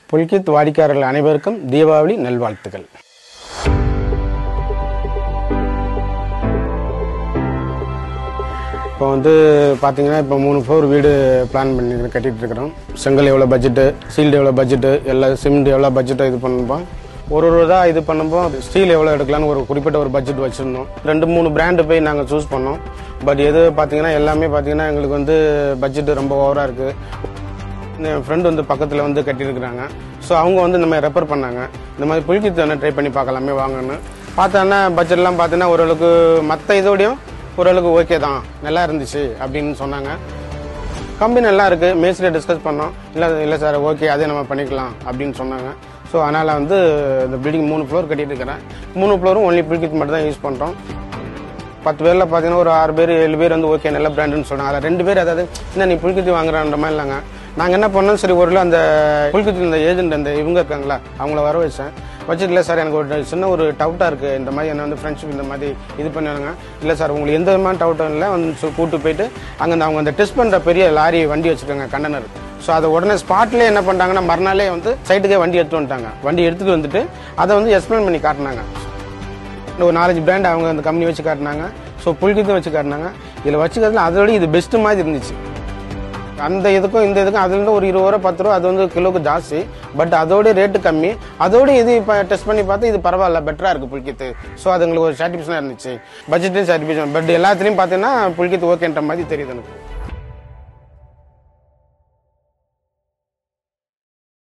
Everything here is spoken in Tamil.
புல்கித் வாடிக்கையாளர்கள் அனைவருக்கும் தீபாவளி நல்வாழ்த்துக்கள் இப்போ வந்து பார்த்தீங்கன்னா இப்போ மூணு ஃப்ளோர் வீடு பிளான் பண்ணி கட்டிட்டு இருக்கிறோம் செங்கல் எவ்வளோ பட்ஜெட்டு சீல்டு எவ்வளோ பட்ஜெட்டு எல்லா சிமெண்ட் எவ்வளோ பட்ஜெட்டோ இது பண்ணும்போது ஒரு ஒரு இதாக இது பண்ணும்போது ஸ்டீல் எவ்வளோ எடுக்கலாம்னு ஒரு குறிப்பிட்ட ஒரு பட்ஜெட் வச்சுருந்தோம் ரெண்டு மூணு பிராண்டு போய் நாங்கள் சூஸ் பண்ணோம் பட் எது பார்த்தீங்கன்னா எல்லாமே பார்த்தீங்கன்னா எங்களுக்கு வந்து பட்ஜெட் ரொம்ப ஓவராக இருக்குது என் ஃப்ரெண்டு வந்து பக்கத்தில் வந்து கட்டியிருக்கிறாங்க ஸோ அவங்க வந்து இந்த மாதிரி ரெஃபர் பண்ணாங்க இந்த மாதிரி புல்கித் வேணா ட்ரை பண்ணி பார்க்கலாமே வாங்கன்னு பார்த்தோன்னா பட்ஜெட்லாம் பார்த்தீங்கன்னா ஓரளவுக்கு மற்ற இதோடையும் ஓரளவுக்கு ஓகே தான் நல்லா இருந்துச்சு அப்படின்னு சொன்னாங்க கம்பெனி நல்லா இருக்குது மேஸ்திரியை டிஸ்கஸ் பண்ணோம் இல்லை இல்லை சார் ஓகே அதே நம்ம பண்ணிக்கலாம் அப்படின்னு சொன்னாங்க ஸோ அதனால் வந்து இந்த பில்டிங் மூணு ஃப்ளோர் கட்டிட்டு இருக்கிறேன் மூணு ஃப்ளோரும் ஒன்லி புல்கித் மட்டும் தான் யூஸ் பண்ணுறோம் பத்து பேரில் பார்த்தீங்கன்னா ஒரு ஆறு பேர் ஏழு பேர் வந்து ஓகே நல்ல பிராண்டுன்னு சொன்னாங்க அதில் ரெண்டு பேர் அதாவது என்ன நீ புல்கித்தி வாங்குறான்ற மாதிரி இல்லைங்க நாங்கள் என்ன பண்ணோம் சரி ஒரு அந்த புல்கித்தி இந்த ஏஜென்ட் அந்த இவங்க இருக்காங்களா அவங்கள வர வச்சேன் வச்சுட்டு இல்லை சார் எனக்கு ஒரு சின்ன ஒரு டவுட்டாக இருக்குது இந்த மாதிரி என்ன வந்து ஃப்ரெண்ட்ஷிப் இந்த மாதிரி இது பண்ணாங்க இல்லை சார் உங்களுக்கு எந்த விதமான டவுட்டும் இல்லை வந்து சு- கூட்டு போயிட்டு அங்கே அந்த அவங்க அந்த டெஸ்ட் பண்ணுற பெரிய லாரி வண்டி வச்சுருக்காங்க கண்டனர் ஸோ அதை உடனே ஸ்பாட்லேயே என்ன பண்ணிட்டாங்கன்னா மறுநாளே வந்து சைட்டுக்கே வண்டி எடுத்து வந்துட்டாங்க வண்டி எடுத்துகிட்டு வந்துட்டு அதை வந்து எக்ஸ்பிளைன் பண்ணி காட்டினாங்க ஒரு நாலஞ்சு பிராண்ட் அவங்க அந்த கம்பெனி வச்சு காட்டினாங்க ஸோ புல்கித்தும் வச்சு காட்டினாங்க இதில் வச்சுக்கிறதுல அதோட இது பெஸ்ட் மாதிரி இருந்துச்சு அந்த இதுக்கும் இந்த இதுக்கும் அதுலேருந்து ஒரு இருபது ரூபா பத்து ரூபா அது வந்து கிலோக்கு ஜாஸ்தி பட் அதோட ரேட்டு கம்மி அதோட இது இப்போ டெஸ்ட் பண்ணி பார்த்து இது பரவாயில்ல பெட்டராக இருக்குது புல்கித்து ஸோ அது எங்களுக்கு ஒரு சாட்டிஸ்ஃபேக்ஷனாக இருந்துச்சு பட்ஜெட்டும் சாட்டிஸ்ஃபேக்ஷன் பட் எல்லாத்துலேயும் பார்த்தீங்கன்னா புல்கித்து ஓகேன்ற மாதிரி தெரியுது எனக்கு